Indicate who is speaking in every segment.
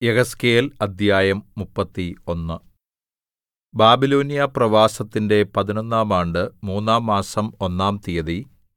Speaker 1: യെഹെസ്കേൽ അദ്ധ്യായം മുപ്പത്തി ഒന്ന് ബാബിലോന്യ പ്രവാസത്തിന്റെ പതിനൊന്നാം ആണ്ട് മൂന്നാം മാസം ഒന്നാം തീയതി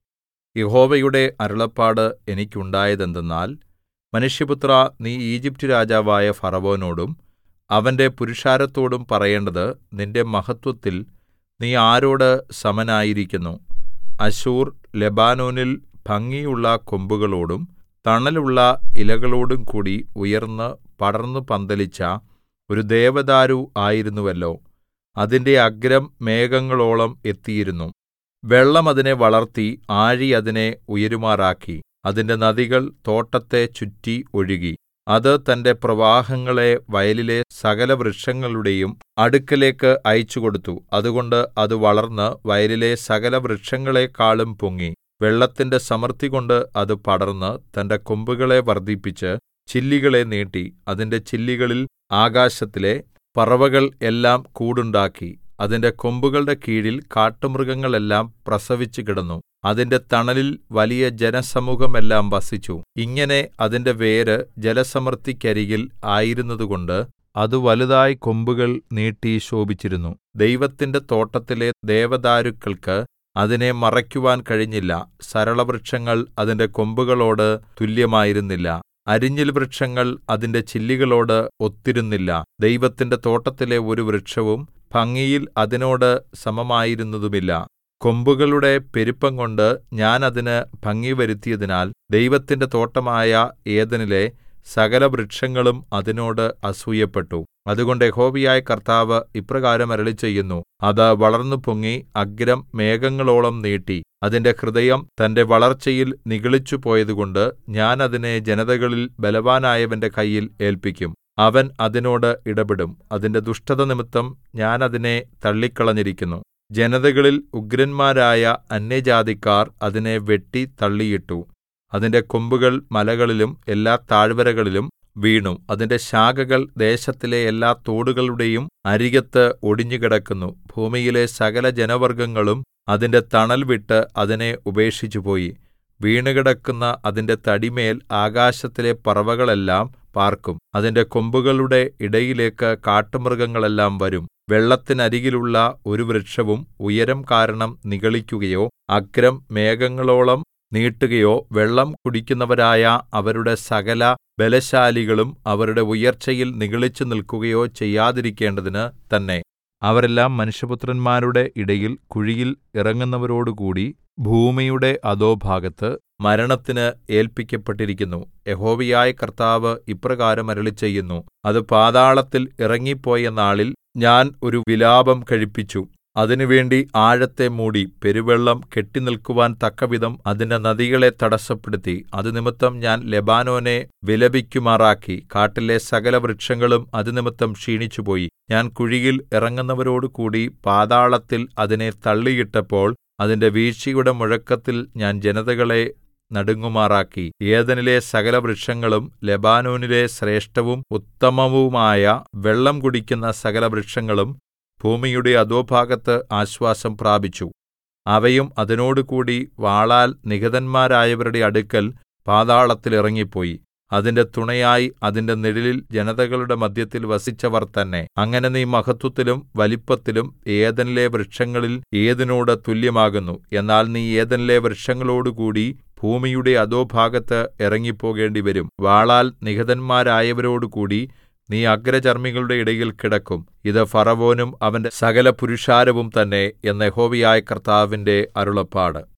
Speaker 1: യഹോവയുടെ അരുളപ്പാട് എനിക്കുണ്ടായതെന്തെന്നാൽ മനുഷ്യപുത്രാ നീ ഈജിപ്റ്റ് രാജാവായ ഫറവോനോടും അവന്റെ പുരുഷാരത്തോടും പറയേണ്ടത് നിന്റെ മഹത്വത്തിൽ നീ ആരോട് സമനായിരിക്കുന്നു അശ്ശൂർ ലെബാനോനിൽ ഭംഗിയുള്ള കൊമ്പുകളോടും തണലുള്ള ഇലകളോടും കൂടി ഉയർന്ന് പടർന്നു പന്തലിച്ച ഒരു ദേവദാരു ആയിരുന്നുവല്ലോ അതിന്റെ അഗ്രം മേഘങ്ങളോളം എത്തിയിരുന്നു വെള്ളം അതിനെ വളർത്തി ആഴി അതിനെ ഉയരുമാറാക്കി അതിന്റെ നദികൾ തോട്ടത്തെ ചുറ്റി ഒഴുകി അത് തന്റെ പ്രവാഹങ്ങളെ വയലിലെ സകലവൃക്ഷങ്ങളുടെയും അടുക്കലേക്ക് അയച്ചുകൊടുത്തു അതുകൊണ്ട് അത് വളർന്ന് വയലിലെ സകലവൃക്ഷങ്ങളെക്കാളും പൊങ്ങി വെള്ളത്തിന്റെ സമൃദ്ധികൊണ്ട് അത് പടർന്ന് തന്റെ കൊമ്പുകളെ വർദ്ധിപ്പിച്ച് ചില്ലികളെ നീട്ടി അതിന്റെ ചില്ലികളിൽ ആകാശത്തിലെ പറവകൾ എല്ലാം കൂടുണ്ടാക്കി അതിന്റെ കൊമ്പുകളുടെ കീഴിൽ കാട്ടുമൃഗങ്ങളെല്ലാം പ്രസവിച്ചുകിടന്നു അതിന്റെ തണലിൽ വലിയ ജനസമൂഹമെല്ലാം വസിച്ചു ഇങ്ങനെ അതിന്റെ വേര് ജലസമൃദ്ധിക്കരികിൽ ആയിരുന്നതുകൊണ്ട് അത് വലുതായി കൊമ്പുകൾ നീട്ടി ശോഭിച്ചിരുന്നു ദൈവത്തിന്റെ തോട്ടത്തിലെ ദേവദാരുക്കൾക്ക് അതിനെ മറയ്ക്കുവാൻ കഴിഞ്ഞില്ല സരളവൃക്ഷങ്ങൾ അതിന്റെ കൊമ്പുകളോട് തുല്യമായിരുന്നില്ല അരിഞ്ഞിൽ വൃക്ഷങ്ങൾ അതിന്റെ ചില്ലികളോട് ഒത്തിരുന്നില്ല ദൈവത്തിന്റെ തോട്ടത്തിലെ ഒരു വൃക്ഷവും ഭംഗിയിൽ അതിനോട് സമമായിരുന്നതുമില്ല കൊമ്പുകളുടെ പെരുപ്പംകൊണ്ട് ഞാൻ അതിന് ഭംഗി വരുത്തിയതിനാൽ ദൈവത്തിന്റെ തോട്ടമായ ഏദെനിലെ സകലവൃക്ഷങ്ങളും അതിനോട് അസൂയപ്പെട്ടു അതുകൊണ്ട് യഹോവയായ കർത്താവ് ഇപ്രകാരം അരുളിച്ചെയ്യുന്നു അത് വളർന്നു പൊങ്ങി അഗ്രം മേഘങ്ങളോളം നീട്ടി അതിന്റെ ഹൃദയം തന്റെ വളർച്ചയിൽ നിഗളിച്ചുപോയതുകൊണ്ട് ഞാൻ അതിനെ ജനതകളിൽ ബലവാനായവന്റെ കയ്യിൽ ഏല്പിക്കും അവൻ അതിനോട് ഇടപെടും അതിന്റെ ദുഷ്ടത നിമിത്തം ഞാൻ അതിനെ തള്ളിക്കളഞ്ഞിരിക്കുന്നു ജനതകളിൽ ഉഗ്രന്മാരായ അന്യജാതിക്കാർ അതിനെ വെട്ടി തള്ളിയിട്ടു അതിന്റെ കൊമ്പുകൾ മലകളിലും എല്ലാ താഴ്വരകളിലും വീണു അതിന്റെ ശാഖകൾ ദേശത്തിലെ എല്ലാ തോടുകളുടെയും അരികത്ത് ഒടിഞ്ഞുകിടക്കുന്നു ഭൂമിയിലെ സകല ജനവർഗ്ഗങ്ങളും അതിന്റെ തണൽ വിട്ട് അതിനെ ഉപേക്ഷിച്ചുപോയി വീണുകിടക്കുന്ന അതിന്റെ തടിമേൽ ആകാശത്തിലെ പറവകളെല്ലാം പാർക്കും അതിന്റെ കൊമ്പുകളുടെ ഇടയിലേക്ക് കാട്ടുമൃഗങ്ങളെല്ലാം വരും വെള്ളത്തിനരികിലുള്ള ഒരു വൃക്ഷവും ഉയരം കാരണം നിഗളിക്കുകയോ അഗ്രം മേഘങ്ങളോളം നീട്ടുകയോ വെള്ളം കുടിക്കുന്നവരായ അവരുടെ സകല ബലശാലികളും അവരുടെ ഉയർച്ചയിൽ നിഗളിച്ചു നിൽക്കുകയോ ചെയ്യാതിരിക്കേണ്ടതിന് തന്നെ അവരെല്ലാം മനുഷ്യപുത്രന്മാരുടെ ഇടയിൽ കുഴിയിൽ ഇറങ്ങുന്നവരോടുകൂടി ഭൂമിയുടെ അധോഭാഗത്ത് മരണത്തിന് ഏല്പിക്കപ്പെട്ടിരിക്കുന്നു യഹോവയായ കർത്താവ് ഇപ്രകാരം അരുളിച്ചെയ്യുന്നു അത് പാതാളത്തിൽ ഇറങ്ങിപ്പോയ നാളിൽ ഞാൻ ഒരു വിലാപം കഴിപ്പിച്ചു അതിനുവേണ്ടി ആഴത്തെ മൂടി പെരുവെള്ളം കെട്ടിനിൽക്കുവാൻ തക്കവിധം അതിന്റെ നദികളെ തടസ്സപ്പെടുത്തി അത് നിമിത്തം ഞാൻ ലെബാനോനെ വിലപിക്കുമാറാക്കി കാട്ടിലെ സകല വൃക്ഷങ്ങളും അത് നിമിത്തം ക്ഷീണിച്ചുപോയി ഞാൻ കുഴിയിൽ ഇറങ്ങുന്നവരോടുകൂടി പാതാളത്തിൽ അതിനെ തള്ളിയിട്ടപ്പോൾ അതിന്റെ വീഴ്ചയുടെ മുഴക്കത്തിൽ ഞാൻ ജനതകളെ നടുങ്ങുമാറാക്കി ഏദനിലെ സകല വൃക്ഷങ്ങളും ലെബാനോനിലെ ശ്രേഷ്ഠവും ഉത്തമവുമായ വെള്ളം കുടിക്കുന്ന സകല വൃക്ഷങ്ങളും ഭൂമിയുടെ അധോഭാഗത്ത് ആശ്വാസം പ്രാപിച്ചു അവയും അതിനോടുകൂടി വാളാൽ നിഹതന്മാരായവരുടെ അടുക്കൽ പാതാളത്തിൽ ഇറങ്ങിപ്പോയി അതിന്റെ തുണയായി അതിന്റെ നിഴലിൽ ജനതകളുടെ മധ്യത്തിൽ വസിച്ചവർ തന്നെ അങ്ങനെ നീ മഹത്വത്തിലും വലിപ്പത്തിലും ഏദനിലെ വൃക്ഷങ്ങളിൽ ഏതിനോട് തുല്യമാകുന്നു എന്നാൽ നീ ഏദനിലെ വൃക്ഷങ്ങളോടുകൂടി ഭൂമിയുടെ അധോഭാഗത്ത് ഇറങ്ങിപ്പോകേണ്ടിവരും വാളാൽ നിഹതന്മാരായവരോടുകൂടി നീ അഗ്രചർമ്മികളുടെ ഇടയിൽ കിടക്കും ഇത് ഫറവോനും അവന്റെ സകല പുരുഷാരവും തന്നെ എന്ന് യഹോവയായ കർത്താവിന്റെ അരുളപ്പാട്